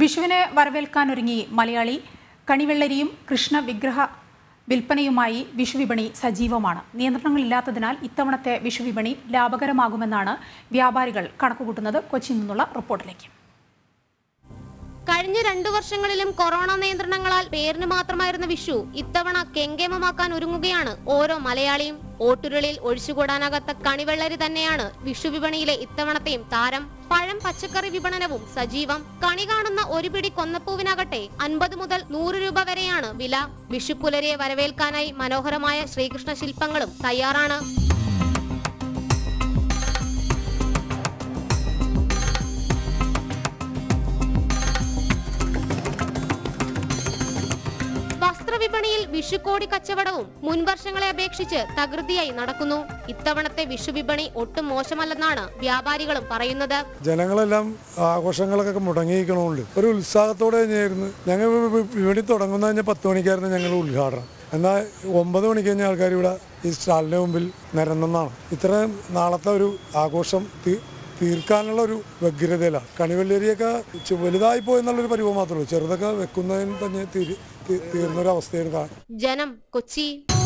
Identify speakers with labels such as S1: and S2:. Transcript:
S1: വിഷുവിനെ വരവേൽക്കാനൊരുങ്ങി മലയാളി കണിവെള്ളരിയും കൃഷ്ണ വിഗ്രഹ വിൽപ്പനയുമായി വിഷുവിപണി സജീവമാണ് നിയന്ത്രണങ്ങളില്ലാത്തതിനാൽ ഇത്തവണത്തെ വിഷുവിപണി ലാഭകരമാകുമെന്നാണ് വ്യാപാരികൾ കണക്കുകൂട്ടുന്നത് കൊച്ചിയിൽ നിന്നുള്ള റിപ്പോർട്ടിലേക്ക്
S2: കഴിഞ്ഞ രണ്ടു വർഷങ്ങളിലും കൊറോണ നിയന്ത്രണങ്ങളാൽ പേരിന് മാത്രമായിരുന്ന വിഷു ഇത്തവണ കെങ്കേമമാക്കാൻ ഒരുങ്ങുകയാണ് ഓരോ മലയാളിയും ഓട്ടുരുളിൽ ഒഴിച്ചുകൂടാനാകാത്ത കണിവെള്ളരി തന്നെയാണ് വിഷു വിപണിയിലെ ഇത്തവണത്തെയും താരം പഴം പച്ചക്കറി വിപണനവും സജീവം കണി കാണുന്ന ഒരു പിടി കൊന്നപ്പൂവിനാകട്ടെ അൻപത് മുതൽ നൂറ് രൂപ വരെയാണ് വില വിഷുപ്പുലരിയെ വരവേൽക്കാനായി മനോഹരമായ ശ്രീകൃഷ്ണ ശില്പങ്ങളും തയ്യാറാണ് വസ്ത്രവിപണിയിൽ വിഷുക്കോടി കച്ചവടവും മുൻവർഷങ്ങളെ അപേക്ഷിച്ച് തകൃതിയായി നടക്കുന്നു ഇത്തവണത്തെ വിഷു വിപണി ഒട്ടും മോശമല്ലെന്നാണ് വ്യാപാരികളും പറയുന്നത്
S3: ജനങ്ങളെല്ലാം ആഘോഷങ്ങളൊക്കെ മുടങ്ങിയിരിക്കണമുണ്ട് ഒരു ഉത്സാഹത്തോടെ തന്നെയായിരുന്നു ഞങ്ങൾ ഇവിടെ തുടങ്ങുന്ന കഴിഞ്ഞാൽ പത്ത് മണിക്കായിരുന്നു ഞങ്ങൾ ഉദ്ഘാടനം എന്നാൽ ഒമ്പത് മണിക്ക് കഴിഞ്ഞ ആൾക്കാർ ഇവിടെ ഈ സ്റ്റാളിന് മുമ്പിൽ നിരന്നെന്നാണ് ഇത്രയും നാളത്തെ ഒരു ആഘോഷം തീ- തീർക്കാനുള്ള ഒരു വ്യഗ്രതയിലാണ് കണിവെള്ളരിയൊക്കെ ചു- വലുതായി പോയെന്നുള്ളൊരു പരിഭവം മാത്രമേ ഉള്ളൂ ചെറുതൊക്കെ വെക്കുന്നതിന് തന്നെ തീര് തീ- തീർന്നൊരവസ്ഥയാണ് കാണുന്നത്
S2: ജനം കൊച്ചി